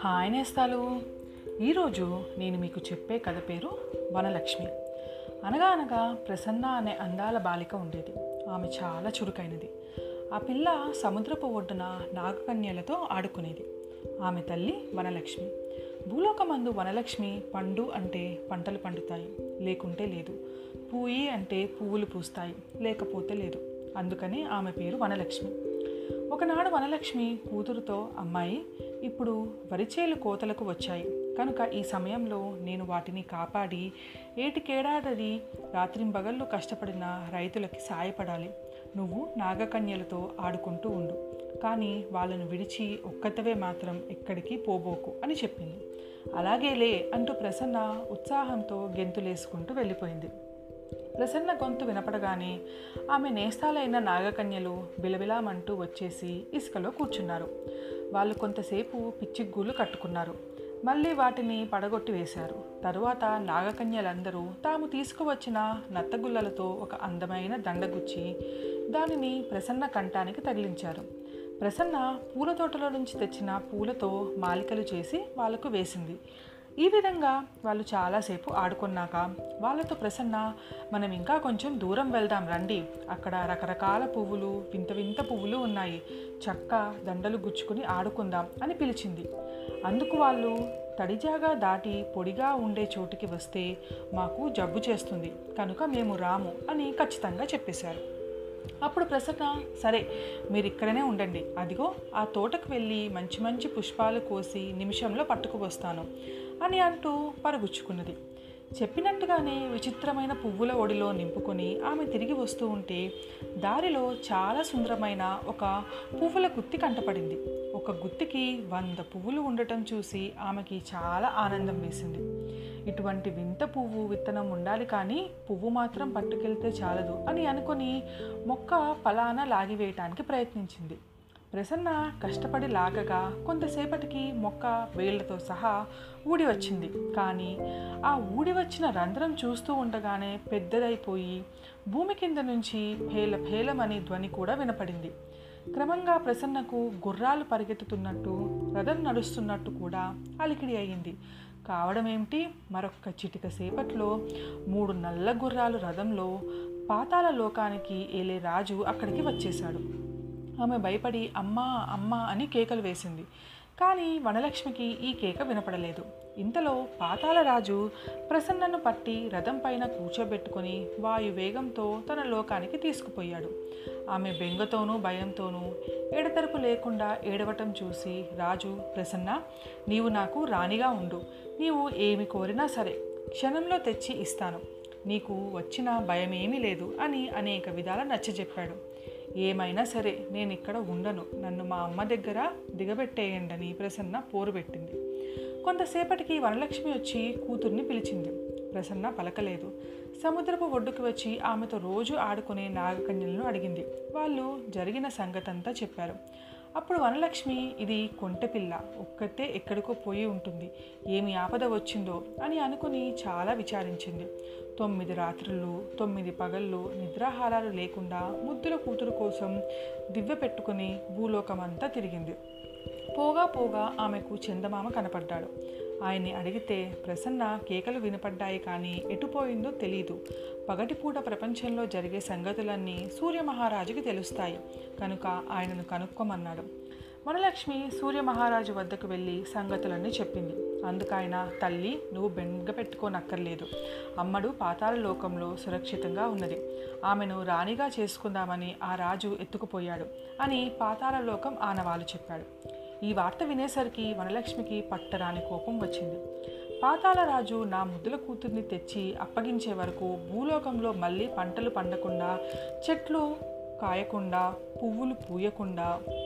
hi నేస్తాలు ఈరోజు నేను మీకు చెప్పే కథ పేరు వనలక్ష్మి అనగా అనగా ప్రసన్న అనే అందాల బాలిక ఉండేది ఆమె చాలా చురుకైనది ఆ పిల్ల సముద్రపు ఒడ్డున నాగకన్యలతో ఆడుకునేది ఆమె తల్లి వనలక్ష్మి భూలోకమందు వనలక్ష్మి పండు అంటే పంటలు పండుతాయి లేకుంటే లేదు పూయి అంటే పువ్వులు పూస్తాయి లేకపోతే లేదు అందుకని ఆమె పేరు వనలక్ష్మి ఒకనాడు వనలక్ష్మి కూతురుతో అమ్మాయి ఇప్పుడు వరిచేలు కోతలకు వచ్చాయి కనుక ఈ సమయంలో నేను వాటిని కాపాడి ఏటికేడాది రాత్రింబగళ్ళు కష్టపడిన రైతులకి సాయపడాలి నువ్వు నాగకన్యలతో ఆడుకుంటూ ఉండు కానీ వాళ్ళను విడిచి ఒక్కతవే మాత్రం ఎక్కడికి పోబోకు అని చెప్పింది అలాగేలే అంటూ ప్రసన్న ఉత్సాహంతో గెంతులేసుకుంటూ వెళ్ళిపోయింది ప్రసన్న గొంతు వినపడగానే ఆమె నేస్తాలైన నాగకన్యలు బిలబిలామంటూ వచ్చేసి ఇసుకలో కూర్చున్నారు వాళ్ళు కొంతసేపు పిచ్చిగ్గూలు కట్టుకున్నారు మళ్ళీ వాటిని పడగొట్టి వేశారు తరువాత నాగకన్యలందరూ తాము తీసుకువచ్చిన నత్తగుల్లలతో ఒక అందమైన దండగుచ్చి దానిని ప్రసన్న కంఠానికి తగిలించారు ప్రసన్న పూల తోటలో నుంచి తెచ్చిన పూలతో మాలికలు చేసి వాళ్లకు వేసింది ఈ విధంగా వాళ్ళు చాలాసేపు ఆడుకున్నాక వాళ్ళతో ప్రసన్న మనం ఇంకా కొంచెం దూరం వెళ్దాం రండి అక్కడ రకరకాల పువ్వులు వింత వింత పువ్వులు ఉన్నాయి చక్క దండలు గుచ్చుకుని ఆడుకుందాం అని పిలిచింది అందుకు వాళ్ళు తడిజాగా దాటి పొడిగా ఉండే చోటికి వస్తే మాకు జబ్బు చేస్తుంది కనుక మేము రాము అని ఖచ్చితంగా చెప్పేశారు అప్పుడు ప్రసన్న సరే మీరు ఇక్కడనే ఉండండి అదిగో ఆ తోటకు వెళ్ళి మంచి మంచి పుష్పాలు కోసి నిమిషంలో పట్టుకు వస్తాను అని అంటూ పరుగుచ్చుకున్నది చెప్పినట్టుగానే విచిత్రమైన పువ్వుల ఒడిలో నింపుకొని ఆమె తిరిగి వస్తూ ఉంటే దారిలో చాలా సుందరమైన ఒక పువ్వుల గుత్తి కంటపడింది ఒక గుత్తికి వంద పువ్వులు ఉండటం చూసి ఆమెకి చాలా ఆనందం వేసింది ఇటువంటి వింత పువ్వు విత్తనం ఉండాలి కానీ పువ్వు మాత్రం పట్టుకెళ్తే చాలదు అని అనుకుని మొక్క ఫలానా లాగివేయటానికి ప్రయత్నించింది ప్రసన్న కష్టపడి లాగగా కొంతసేపటికి మొక్క వేళ్లతో సహా ఊడి వచ్చింది కానీ ఆ ఊడి వచ్చిన రంధ్రం చూస్తూ ఉండగానే పెద్దదైపోయి భూమి కింద నుంచి భేల భేలమని ధ్వని కూడా వినపడింది క్రమంగా ప్రసన్నకు గుర్రాలు పరిగెత్తుతున్నట్టు రథం నడుస్తున్నట్టు కూడా అలికిడి అయింది కావడం ఏమిటి మరొక్క చిటిక సేపట్లో మూడు నల్ల గుర్రాలు రథంలో పాతాల లోకానికి ఏలే రాజు అక్కడికి వచ్చేశాడు ఆమె భయపడి అమ్మా అమ్మా అని కేకలు వేసింది కానీ వనలక్ష్మికి ఈ కేక వినపడలేదు ఇంతలో పాతాల రాజు ప్రసన్నను పట్టి రథం పైన కూర్చోబెట్టుకొని వాయు వేగంతో తన లోకానికి తీసుకుపోయాడు ఆమె బెంగతోనూ భయంతోనూ ఎడతెరపు లేకుండా ఏడవటం చూసి రాజు ప్రసన్న నీవు నాకు రాణిగా ఉండు నీవు ఏమి కోరినా సరే క్షణంలో తెచ్చి ఇస్తాను నీకు వచ్చిన భయమేమీ లేదు అని అనేక విధాల నచ్చజెప్పాడు ఏమైనా సరే నేను ఇక్కడ ఉండను నన్ను మా అమ్మ దగ్గర దిగబెట్టేయండని ప్రసన్న పోరు పెట్టింది కొంతసేపటికి వనలక్ష్మి వచ్చి కూతుర్ని పిలిచింది ప్రసన్న పలకలేదు సముద్రపు ఒడ్డుకు వచ్చి ఆమెతో రోజు ఆడుకునే నాగకన్యలను అడిగింది వాళ్ళు జరిగిన సంగతంతా చెప్పారు అప్పుడు వనలక్ష్మి ఇది కొంటెపిల్ల ఒక్కతే ఎక్కడికో పోయి ఉంటుంది ఏమి ఆపద వచ్చిందో అని అనుకుని చాలా విచారించింది తొమ్మిది రాత్రులు తొమ్మిది పగళ్ళు నిద్రాహారాలు లేకుండా ముద్దుల కూతురు కోసం దివ్య పెట్టుకుని భూలోకమంతా తిరిగింది పోగా పోగా ఆమెకు చందమామ కనపడ్డాడు ఆయన్ని అడిగితే ప్రసన్న కేకలు వినపడ్డాయి కానీ ఎటుపోయిందో తెలియదు పగటిపూట ప్రపంచంలో జరిగే సంగతులన్నీ సూర్యమహారాజుకి తెలుస్తాయి కనుక ఆయనను కనుక్కోమన్నాడు వనలక్ష్మి సూర్యమహారాజు వద్దకు వెళ్ళి సంగతులన్నీ చెప్పింది అందుకైన తల్లి నువ్వు బెంగ పెట్టుకోనక్కర్లేదు అమ్మడు పాతాల లోకంలో సురక్షితంగా ఉన్నది ఆమెను రాణిగా చేసుకుందామని ఆ రాజు ఎత్తుకుపోయాడు అని పాతాల లోకం ఆనవాలు చెప్పాడు ఈ వార్త వినేసరికి వనలక్ష్మికి పట్టరాని కోపం వచ్చింది పాతాళరాజు నా ముద్దుల కూతుర్ని తెచ్చి అప్పగించే వరకు భూలోకంలో మళ్ళీ పంటలు పండకుండా చెట్లు కాయకుండా పువ్వులు పూయకుండా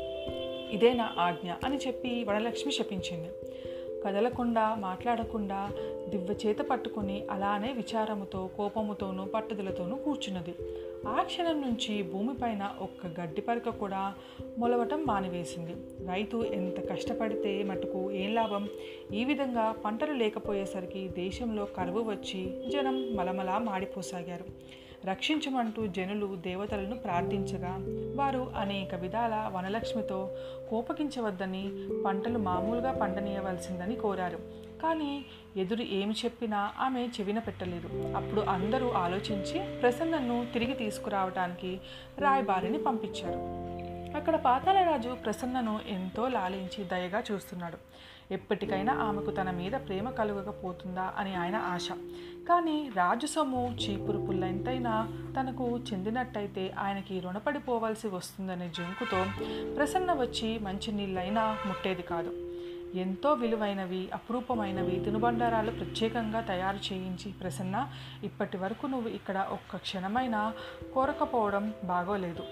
ఇదే నా ఆజ్ఞ అని చెప్పి వనలక్ష్మి శపించింది కదలకుండా మాట్లాడకుండా దివ్య చేత పట్టుకుని అలానే విచారముతో కోపముతోనూ పట్టుదలతోనూ కూర్చున్నది ఆ క్షణం నుంచి భూమిపైన ఒక్క గడ్డి పరక కూడా మొలవటం మానివేసింది రైతు ఎంత కష్టపడితే మటుకు ఏం లాభం ఈ విధంగా పంటలు లేకపోయేసరికి దేశంలో కరువు వచ్చి జనం మలమలా మాడిపోసాగారు రక్షించమంటూ జనులు దేవతలను ప్రార్థించగా వారు అనేక విధాల వనలక్ష్మితో కోపగించవద్దని పంటలు మామూలుగా పండనీయవలసిందని కోరారు కానీ ఎదురు ఏమి చెప్పినా ఆమె చెవిన పెట్టలేదు అప్పుడు అందరూ ఆలోచించి ప్రసన్నను తిరిగి తీసుకురావడానికి రాయబారిని పంపించారు అక్కడ పాతాళరాజు ప్రసన్నను ఎంతో లాలించి దయగా చూస్తున్నాడు ఎప్పటికైనా ఆమెకు తన మీద ప్రేమ కలుగకపోతుందా అని ఆయన ఆశ కానీ రాజు సొమ్ము చీపురు పుల్లెంతైనా తనకు చెందినట్టయితే ఆయనకి రుణపడిపోవలసి వస్తుందనే జంకుతో ప్రసన్న వచ్చి మంచి నీళ్ళైనా ముట్టేది కాదు ఎంతో విలువైనవి అపురూపమైనవి తినుబండారాలు ప్రత్యేకంగా తయారు చేయించి ప్రసన్న ఇప్పటి వరకు నువ్వు ఇక్కడ ఒక్క క్షణమైనా కోరకపోవడం బాగోలేదు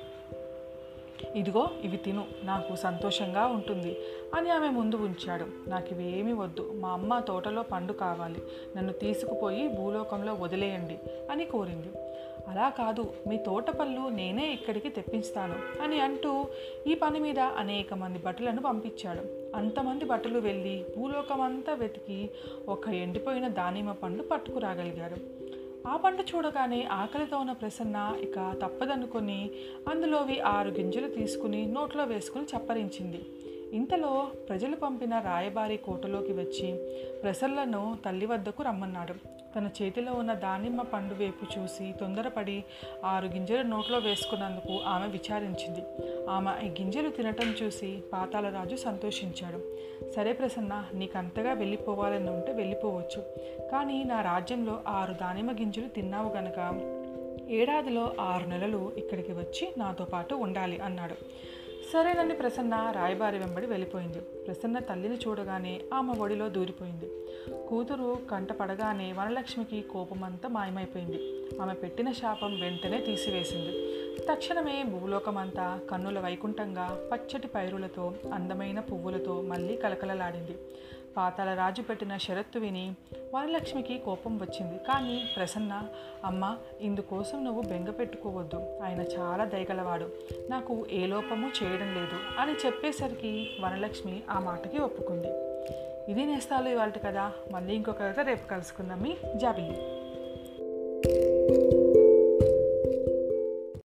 ఇదిగో ఇవి తిను నాకు సంతోషంగా ఉంటుంది అని ఆమె ముందు ఉంచాడు నాకు ఇవి ఏమీ వద్దు మా అమ్మ తోటలో పండు కావాలి నన్ను తీసుకుపోయి భూలోకంలో వదిలేయండి అని కోరింది అలా కాదు మీ తోట పళ్ళు నేనే ఇక్కడికి తెప్పిస్తాను అని అంటూ ఈ పని మీద అనేక మంది భటులను పంపించాడు అంతమంది భటులు వెళ్ళి భూలోకమంతా వెతికి ఒక ఎండిపోయిన దానిమ్మ పండు పట్టుకురాగలిగారు ఆ పంట చూడగానే ఆకలితో ఉన్న ప్రసన్న ఇక తప్పదనుకొని అందులోవి ఆరు గింజలు తీసుకుని నోట్లో వేసుకుని చప్పరించింది ఇంతలో ప్రజలు పంపిన రాయబారి కోటలోకి వచ్చి ప్రసన్నను తల్లి వద్దకు రమ్మన్నాడు తన చేతిలో ఉన్న దానిమ్మ పండు వైపు చూసి తొందరపడి ఆరు గింజలు నోట్లో వేసుకున్నందుకు ఆమె విచారించింది ఆమె ఈ గింజలు తినటం చూసి పాతాళరాజు సంతోషించాడు సరే ప్రసన్న నీకంతగా వెళ్ళిపోవాలని ఉంటే వెళ్ళిపోవచ్చు కానీ నా రాజ్యంలో ఆరు దానిమ్మ గింజలు తిన్నావు గనక ఏడాదిలో ఆరు నెలలు ఇక్కడికి వచ్చి నాతో పాటు ఉండాలి అన్నాడు సరేనని ప్రసన్న రాయబారి వెంబడి వెళ్ళిపోయింది ప్రసన్న తల్లిని చూడగానే ఆమె ఒడిలో దూరిపోయింది కూతురు కంట పడగానే వనలక్ష్మికి కోపమంతా మాయమైపోయింది ఆమె పెట్టిన శాపం వెంటనే తీసివేసింది తక్షణమే భూలోకమంతా కన్నుల వైకుంఠంగా పచ్చటి పైరులతో అందమైన పువ్వులతో మళ్ళీ కలకలలాడింది పాతాల రాజు పెట్టిన షరత్తు విని వరలక్ష్మికి కోపం వచ్చింది కానీ ప్రసన్న అమ్మ ఇందుకోసం నువ్వు బెంగ పెట్టుకోవద్దు ఆయన చాలా దయగలవాడు నాకు ఏ లోపము చేయడం లేదు అని చెప్పేసరికి వరలక్ష్మి ఆ మాటకి ఒప్పుకుంది ఇది నేస్తాలు ఇవాళ కదా మళ్ళీ ఇంకొక కథ రేపు కలుసుకుందాం మీ జాబిల్లి